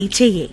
చెయ్యే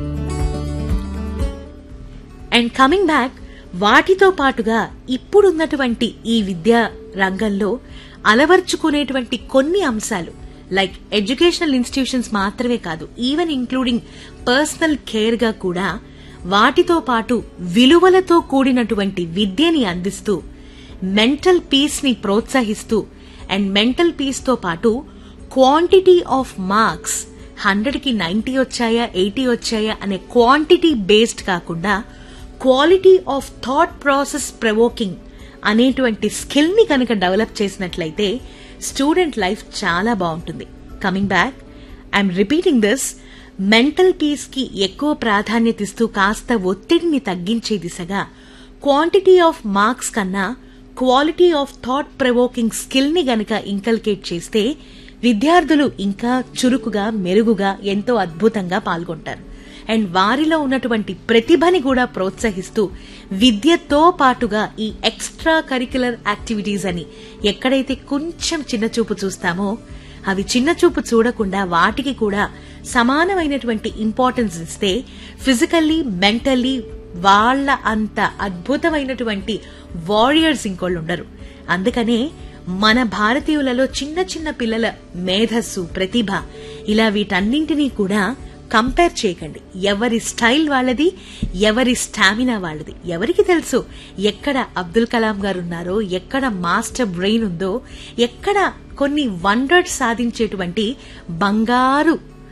and coming back వాటితో పాటుగా ఇప్పుడున్నటువంటి ఈ విద్యా రంగంలో అలవర్చుకునేటువంటి కొన్ని అంశాలు లైక్ ఎడ్యుకేషనల్ ఇన్స్టిట్యూషన్స్ మాత్రమే కాదు ఈవెన్ ఇంక్లూడింగ్ పర్సనల్ కేర్ గా కూడా వాటితో పాటు విలువలతో కూడినటువంటి విద్యని అందిస్తూ మెంటల్ పీస్ ని ప్రోత్సహిస్తూ అండ్ మెంటల్ పీస్ తో పాటు క్వాంటిటీ ఆఫ్ మార్క్స్ హండ్రెడ్ కి నైన్టీ వచ్చాయా ఎయిటీ వచ్చాయా అనే క్వాంటిటీ బేస్డ్ కాకుండా quality of thought process provoking అనేటువంటి స్కిల్ ని కనుక డెవలప్ చేసినట్లయితే స్టూడెంట్ లైఫ్ చాలా బాగుంటుంది coming back I'm repeating this mental peace కి ఎక్కువ ప్రాధాన్యత ఇస్తూ కాస్త ఒత్తిడిని తగ్గించే దిశగా క్వాంటిటీ ఆఫ్ మార్క్స్ కన్నా quality of thought provoking skill ని గనక ఇంకల్కేట్ చేస్తే విద్యార్థులు ఇంకా చురుకుగా మెరుగుగా ఎంతో అద్భుతంగా పాల్గొంటారు అండ్ వారిలో ఉన్నటువంటి ప్రతిభని కూడా ప్రోత్సహిస్తూ విద్యతో పాటుగా ఈ ఎక్స్ట్రా కరికులర్ యాక్టివిటీస్ అని ఎక్కడైతే కొంచెం చిన్నచూపు చూస్తామో అవి చిన్నచూపు చూడకుండా వాటికి కూడా సమానమైనటువంటి ఇంపార్టెన్స్ ఇస్తే ఫిజికల్లీ మెంటల్లీ వాళ్ళ అంత అద్భుతమైనటువంటి వారియర్స్ ఇంకోళ్ళు ఉండరు అందుకనే మన భారతీయులలో చిన్న చిన్న పిల్లల మేధస్సు ప్రతిభ ఇలా వీటన్నింటినీ కూడా కంపేర్ చేయకండి ఎవరి స్టైల్ వాళ్ళది ఎవరి స్టామినా వాళ్ళది ఎవరికి తెలుసు ఎక్కడ అబ్దుల్ కలాం గారు ఉన్నారో ఎక్కడ మాస్టర్ బ్రెయిన్ ఉందో ఎక్కడ కొన్ని వండర్స్ సాధించేటువంటి బంగారు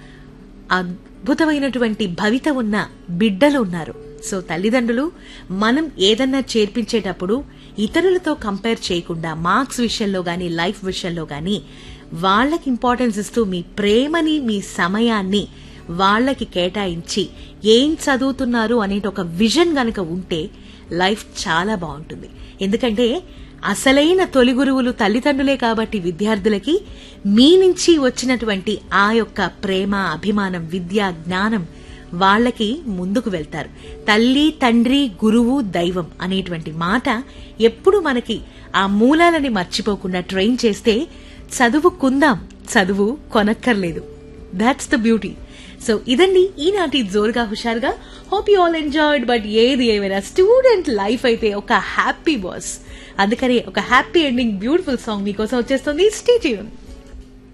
అద్భుతమైనటువంటి భవిత ఉన్న బిడ్డలు ఉన్నారు సో తల్లిదండ్రులు మనం ఏదన్నా చేర్పించేటప్పుడు ఇతరులతో కంపేర్ చేయకుండా మార్క్స్ విషయంలో గాని లైఫ్ విషయంలో గాని వాళ్ళకి ఇంపార్టెన్స్ ఇస్తూ మీ ప్రేమని మీ సమయాన్ని వాళ్ళకి కేటాయించి ఏం చదువుతున్నారు అనే ఒక విజన్ గనక ఉంటే లైఫ్ చాలా బాగుంటుంది ఎందుకంటే అసలైన తొలి గురువులు తల్లిదండ్రులే కాబట్టి విద్యార్థులకి మీ నుంచి వచ్చినటువంటి ఆ యొక్క ప్రేమ అభిమానం విద్య జ్ఞానం వాళ్ళకి ముందుకు వెళ్తారు తల్లి తండ్రి గురువు దైవం అనేటువంటి మాట ఎప్పుడు మనకి ఆ మూలాలని మర్చిపోకుండా ట్రైన్ చేస్తే చదువుకుందాం చదువు కొనక్కర్లేదు దాట్స్ ద బ్యూటీ సో ఇదండి ఈనాటి జోరుగా హుషారుగా hope you all enjoyed but ఏది ఏమైనా స్టూడెంట్ లైఫ్ అయితే ఒక హ్యాపీ బాస్ అందుకని ఒక హ్యాపీ ఎండింగ్ బ్యూటిఫుల్ సాంగ్ మీకోసం వచ్చేస్తుంది స్టేట్యూన్